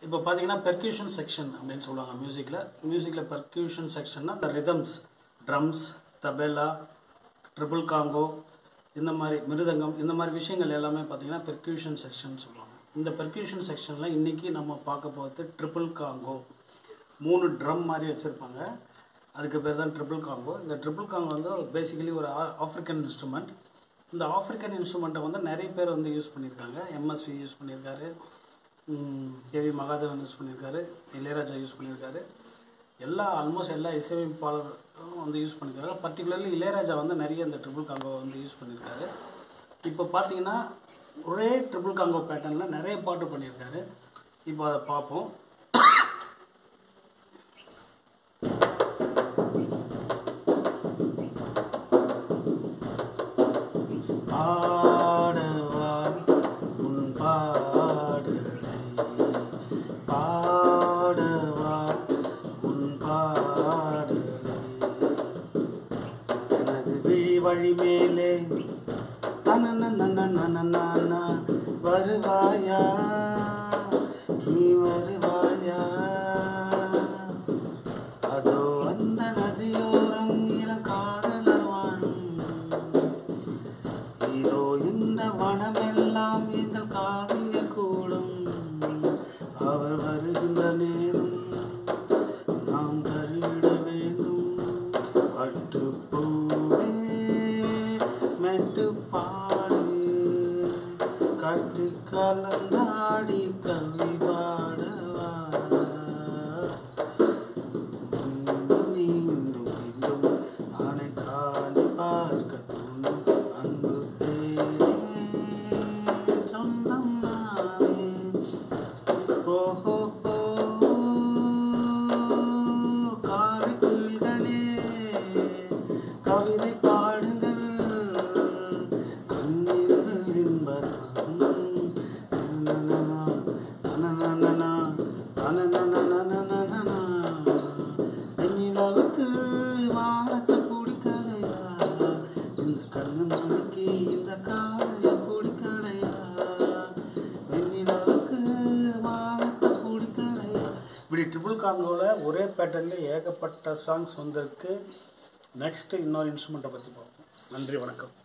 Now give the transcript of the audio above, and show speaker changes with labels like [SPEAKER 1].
[SPEAKER 1] இப்போ பார்த்தீங்கன்னா பெர்க்யூஷன் செக்ஷன் அப்படின்னு சொல்லுவாங்க மியூசிக்கில் மியூசிக்கில் பெர்க்யூஷன் செக்ஷன்னா இந்த rhythms drums tabla triple conga இந்த மாதிரி மிருதங்கம் இந்த மாதிரி விஷயங்கள் எல்லாமே பார்த்தீங்கன்னா பெர்க்யூஷன் செக்ஷன் சொல்லுவாங்க இந்த பெர்க்யூஷன் செக்ஷனில் இன்றைக்கி நம்ம பார்க்க போகிறது ட்ரிபிள் காங்கோ மூணு ட்ரம் மாதிரி வச்சுருப்பாங்க அதுக்கு பேர் தான் ட்ரிபிள் காங்கோ இந்த ட்ரிபிள் காங்கோ வந்து பேசிக்கலி ஒரு ஆஃப்ரிக்கன் இன்ஸ்ட்ருமெண்ட் இந்த ஆஃப்ரிக்கன் இன்ஸ்ட்ருமெண்ட்டை வந்து நிறைய பேர் வந்து யூஸ் பண்ணியிருக்காங்க எம்எஸ்வி யூஸ் பண்ணியிருக்காரு கேவி மகாதேவன் யூஸ் பண்ணியிருக்காரு இளையராஜா யூஸ் பண்ணியிருக்காரு எல்லா ஆல்மோஸ்ட் எல்லா இசையமைப்பாளரும் வந்து யூஸ் பண்ணியிருக்காங்க பர்டிகுலர்லி இளையராஜா வந்து நிறைய இந்த ட்ரிபிள் காங்கோ வந்து யூஸ் பண்ணியிருக்காரு இப்போ பார்த்தீங்கன்னா ஒரே ட்ரிபிள் காங்கோ பேட்டர்னில் நிறைய பாட்டு பண்ணியிருக்காரு இப்போ அதை பார்ப்போம் பாடவாய் உன் பாடலை பாடவாய் உன் பாடலை எனது விழி வழி மேலே தனனனனனனனன வருவாயா நீ வருவாயா அதோ அந்த நதியோரம் இள காதலர் வாழும் இதோ இந்த வனமெல்லாம் எங்கள் காவிய கூடும் அவர் வருகின்ற நேரம் நாம் கருவிட வேண்டும் பட்டு பூவே மெட்டு பாடு கட்டு கலந்தாடி கவி பாடவா மீண்டும் மீண்டும் மீண்டும் ஆனை காணி பார்க்க தோணும் அன்பு தேனே சொந்தம் நானே ஓஹோ காரைக்குயில்களே கவிதை பாடுங்கள் கண்ணீர்கள் என்பதாம் அனனனனா, அனனனனனனனனா. வெண்ணிலாவுக்கு வானத்தை பிடிக்கலையா இந்த கண்ணு மணிக்கு இந்த காலைய பிடிக்கலையா வெண்ணிலாவுக்கு வானத்தை பிடிக்கலையா இப்படி ட்ரிபிள் காங்கோவில் ஒரே பேட்டர்னில் ஏகப்பட்ட சாங்ஸ் வந்திருக்கு நெக்ஸ்ட்டு இன்னொரு இன்ஸ்ட்ருமெண்ட்டை பற்றி பார்ப்போம் நன்றி வணக்கம்